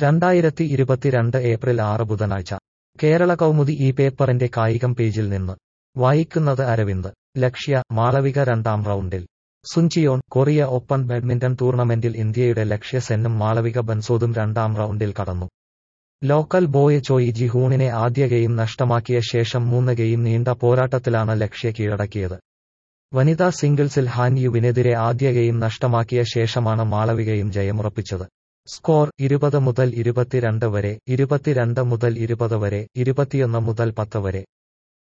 രണ്ടായിരത്തി ഇരുപത്തിരണ്ട് ഏപ്രിൽ ആറ് ബുധനാഴ്ച കേരള കൗമുദി ഈ പേപ്പറിന്റെ കായികം പേജിൽ നിന്ന് വായിക്കുന്നത് അരവിന്ദ് ലക്ഷ്യ മാളവിക രണ്ടാം റൗണ്ടിൽ സുൻചിയോൺ കൊറിയ ഓപ്പൺ ബാഡ്മിന്റൺ ടൂർണമെന്റിൽ ഇന്ത്യയുടെ ലക്ഷ്യ സെന്നും മാളവിക ബൻസോദും രണ്ടാം റൗണ്ടിൽ കടന്നു ലോക്കൽ ബോയ് ചോയി ജി ഹൂണിനെ ആദ്യ ഗെയിം നഷ്ടമാക്കിയ ശേഷം മൂന്ന് ഗെയിം നീണ്ട പോരാട്ടത്തിലാണ് ലക്ഷ്യ കീഴടക്കിയത് വനിതാ സിംഗിൾസിൽ ഹാൻ യുവിനെതിരെ ആദ്യ ഗെയിം നഷ്ടമാക്കിയ ശേഷമാണ് മാളവികയും ജയമുറപ്പിച്ചത് സ്കോർ ഇരുപത് മുതൽ ഇരുപത്തിരണ്ട് വരെ ഇരുപത്തിരണ്ട് മുതൽ ഇരുപത് വരെ ഇരുപത്തിയൊന്ന് മുതൽ പത്ത് വരെ